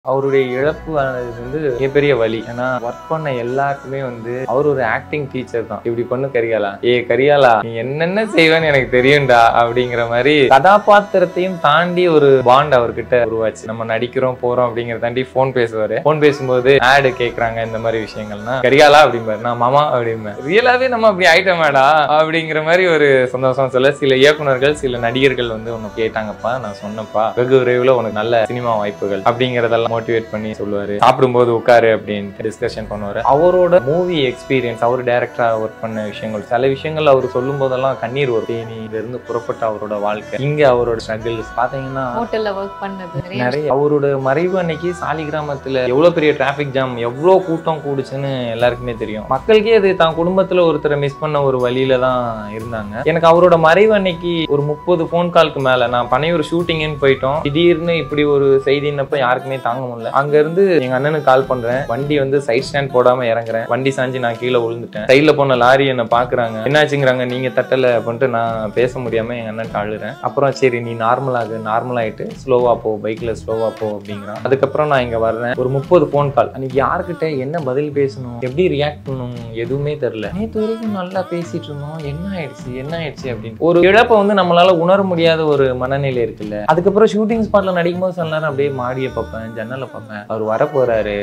அவருடைய இழப்பு ஆனது வந்து மிகப்பெரிய வலி ஏன்னா ஒர்க் பண்ண எல்லாருக்குமே வந்து அவர் ஒரு ஆக்டிங் டீச்சர் தான் இப்படி பண்ணு கரியாலா ஏ கரியாலா நீ என்னென்ன செய்வேன்னு எனக்கு தெரியும்டா அப்படிங்கிற மாதிரி கதாபாத்திரத்தையும் தாண்டி ஒரு பாண்ட் அவர்கிட்ட உருவாச்சு நம்ம நடிக்கிறோம் போறோம் அப்படிங்கறத தாண்டி போன் பேசுவாரு போன் பேசும்போது ஆடு கேக்குறாங்க இந்த மாதிரி விஷயங்கள்னா கரியாலா அப்படிம்பாரு நான் மாமா அப்படிம்பேன் ரியலாவே நம்ம அப்படி ஆயிட்டோமேடா அப்படிங்கிற மாதிரி ஒரு சந்தோஷம் சொல்ல சில இயக்குனர்கள் சில நடிகர்கள் வந்து உனக்கு கேட்டாங்கப்பா நான் சொன்னப்பா வெகு விரைவில் உனக்கு நல்ல சினிமா வாய்ப்புகள் அப்படிங்கறதெல்லாம் மோட்டிவேட் பண்ணி சொல்லுவாரு சாப்பிடும்போது உட்காரு அப்படின்ட்டு டிஸ்கஷன் பண்ணுவாரு அவரோட மூவி எக்ஸ்பீரியன்ஸ் அவர் டைரக்டரா ஒர்க் பண்ண விஷயங்கள் சில விஷயங்கள் அவர் சொல்லும் போதெல்லாம் கண்ணீர் வரும் தேனியில இருந்து புறப்பட்ட அவரோட வாழ்க்கை இங்க அவரோட ஸ்ட்ரகிள்ஸ் பாத்தீங்கன்னா ஹோட்டல்ல ஒர்க் பண்ணது நிறைய நிறைய அவரோட மறைவு அன்னைக்கு சாலி கிராமத்துல எவ்வளவு பெரிய டிராபிக் ஜாம் எவ்வளவு கூட்டம் கூடுச்சுன்னு எல்லாருக்குமே தெரியும் மக்களுக்கே அது தான் குடும்பத்துல ஒருத்தரை மிஸ் பண்ண ஒரு வழியில தான் இருந்தாங்க எனக்கு அவரோட மறைவு அன்னைக்கு ஒரு முப்பது ஃபோன் கால்க்கு மேல நான் பனையூர் ஷூட்டிங்னு போயிட்டோம் திடீர்னு இப்படி ஒரு செய்தின்னப்ப யாருக்குமே தாங்க முடியல அங்க இருந்து எங்க அண்ணனுக்கு கால் பண்றேன் வண்டி வந்து சைட் ஸ்டாண்ட் போடாம இறங்குறேன் வண்டி சாஞ்சு நான் கீழே விழுந்துட்டேன் சைட்ல போன லாரி என்ன பாக்குறாங்க என்னாச்சுங்கிறாங்க நீங்க தட்டல அப்படின்ட்டு நான் பேச முடியாம எங்க அண்ணன் அழுறேன் அப்புறம் சரி நீ நார்மல் ஆகு நார்மல் ஆயிட்டு ஸ்லோவா போ பைக்ல ஸ்லோவா போ அப்படிங்கிறான் அதுக்கப்புறம் நான் இங்க வர்றேன் ஒரு முப்பது ஃபோன் கால் அன்னைக்கு யாருக்கிட்ட என்ன பதில் பேசணும் எப்படி ரியாக்ட் பண்ணணும் எதுவுமே தெரியல நேற்று வரைக்கும் நல்லா பேசிட்டு இருந்தோம் என்ன ஆயிடுச்சு என்ன ஆயிடுச்சு அப்படின்னு ஒரு இழப்பை வந்து நம்மளால உணர முடியாத ஒரு மனநிலை இருக்குல்ல அதுக்கப்புறம் ஷூட்டிங் ஸ்பாட்ல நடிக்கும் போது சில நேரம் அப்படியே மாடியை பார்ப்பேன் ஜன்னலை பார்ப்பேன் அவர் வர போறாரு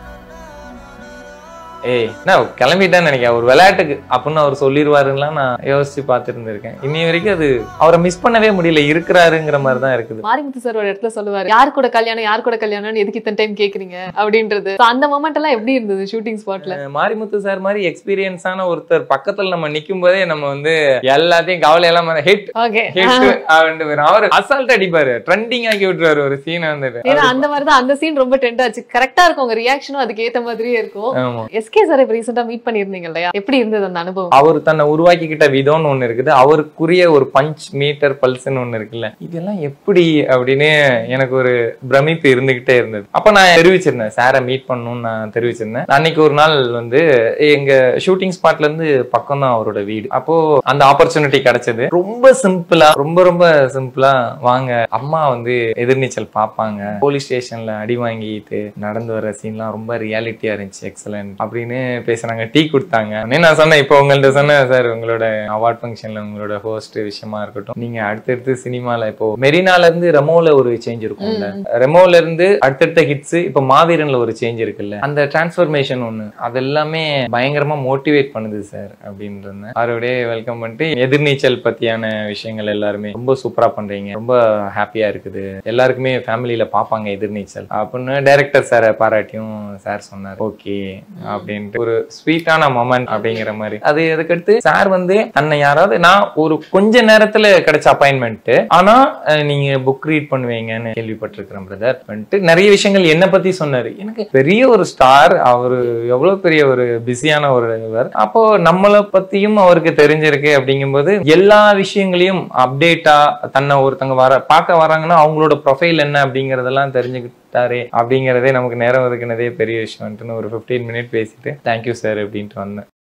ஏய் என்ன கிளம்பிட்டேன்னு நினைக்கிறேன் ஒரு விளையாட்டுக்கு அப்படின்னு அவர் சொல்லிடுவாருலாம் நான் யோசிச்சு பார்த்துருந்துருக்கேன் இன்னி வரைக்கும் அது அவரை மிஸ் பண்ணவே முடியல இருக்கிறாருங்கிற மாதிரி தான் இருக்குது மாரிமுத்து சார் ஒரு இடத்துல சொல்லுவாரு யார் கூட கல்யாணம் யார் கூட கல்யாணம்னு எதுக்கு இத்தனை டைம் கேக்குறீங்க அப்படின்றது So, அந்த மொமெண்ட் எல்லாம் எப்படி இருந்தது ஷூட்டிங் ஸ்பாட்ல அஹ் மாரிமுத்து சார் மாதிரி எக்ஸ்பீரியன்ஸான ஒருத்தர் பக்கத்துல நம்ம நிக்கும் போதே நம்ம வந்து எல்லாத்தையும் கவலை எல்லாம் ஹிட் ஓகே ஹிட் அப்படின்ட்டு வரும். அவரு அசால்ட் அடிப்பாரு ட்ரெண்டிங் ஆக்கி விட்டுருவாரு ஒரு சீனை வந்துட்டு ஏன்னா அந்த மாதிரி தான் அந்த சீன் ரொம்ப ட்ரெண்ட் ஆச்சு கரெக்டா இருக்கும் உங்க ரியாக்ஷனும் அதுக்கு ஏத்த மாதிரியே இருக்கும் ஆமா எஸ்கே சார் இப்ப ரீசெண்டா மீட் பண்ணிருந்தீங்க இல்லையா எப்படி இருந்தது அந்த அனுபவம் அவர் தன்னை உருவாக்கிக்கிட்ட விதம்னு ஒண்ணு இருக்குது அவருக்குரிய ஒரு பஞ்ச் மீட்டர் பல்ஸ்ன்னு ஒண்ணு இருக்குல்ல இதெல்லாம் எப்படி அப்படின்னு எனக்கு ஒரு பிரமிப்பு இருந்துகிட்டே இருந்தது அப்ப நான் தெரிவிச்சிருந்தேன் சாரை மீட் பண்ணணும்னு நான் தெரிவிச்சிருந்தேன் அன்னைக்கு ஒரு நாள் வந்து எங்க ஷூட்டிங் ஸ்பாட்ல இருந்து பக்கம் தான் அவரோட வீடு அப்போ அந்த ஆப்பர்ச்சுனிட்டி கிடைச்சது ரொம்ப சிம்பிளா ரொம்ப ரொம்ப சிம்பிளா வாங்க அம்மா வந்து எதிர்நீச்சல் பார்ப்பாங்க போலீஸ் ஸ்டேஷன்ல அடி வாங்கிட்டு நடந்து வர சீன்லாம் ரொம்ப ரியாலிட்டியா இருந்துச்சு எக்ஸலன்ட் அப்படின்னு பேசுறாங்க டீ கொடுத்தாங்க உடனே நான் சொன்னேன் இப்போ உங்கள்ட்ட சொன்னேன் சார் உங்களோட அவார்ட் ஃபங்க்ஷன்ல உங்களோட ஹோஸ்ட் விஷயமா இருக்கட்டும் நீங்க அடுத்தடுத்து சினிமால இப்போ மெரினால இருந்து ரெமோல ஒரு சேஞ்ச் இருக்கும்ல ரெமோல இருந்து அடுத்தடுத்த ஹிட்ஸ் இப்போ மாவீரன்ல ஒரு சேஞ்ச் இருக்குல்ல அந்த டிரான்ஸ்ஃபர்மேஷன் ஒண்ணு அது எல்லாமே பயங்கரமா மோட்டிவேட் பண்ணுது சார் அப்படின்றது அவருடைய வெல்கம் பண்ணிட்டு எதிர்நீச்சல் பத்தியான விஷயங்கள் எல்லாருமே ரொம்ப சூப்பரா பண்றீங்க ரொம்ப ஹாப்பியா இருக்குது எல்லாருக்குமே ஃபேமிலியில பாப்பாங்க எதிர்நீச்சல் அப்படின்னு டைரக்டர் சாரை பாராட்டியும் சார் சொன்னார் ஓகே அப்படின்ட்டு ஒரு ஸ்வீட்டான மொமெண்ட் அப்படிங்கிற மாதிரி அது அதுக்கடுத்து சார் வந்து தன்னை யாராவது நான் ஒரு கொஞ்ச நேரத்துல கிடைச்ச அப்பாயின்மெண்ட் ஆனா அஹ், நீங்க புக் ரீட் பண்ணுவீங்கன்னு கேள்விப்பட்டிருக்கிறேன் பிரதர் வந்துட்டு நிறைய விஷயங்கள் என்ன பத்தி சொன்னாரு எனக்கு பெரிய ஒரு ஸ்டார் அவரு எவ்வளவு பெரிய ஒரு பிஸியான ஒரு இவர் அப்போ நம்மளை பத்தியும் அவருக்கு தெரிஞ்சிருக்கு அப்படிங்கும்போது எல்லா விஷயங்களையும் அப்டேட்டா தன்னை ஒருத்தங்க வர பார்க்க வராங்கன்னா அவங்களோட ப்ரொஃபைல் என்ன அப்படிங்கறதெல்லாம் தெரிஞ்சுக்கிட்டாரே அப்படிங்கறதே நமக்கு நேரம் ஒதுக்குனதே பெரிய விஷயம்ட்டுன்னு ஒரு 15 மினிட் பேசிட்டு தேங்க்யூ சார் அப்படின்ட்டு வந்தேன்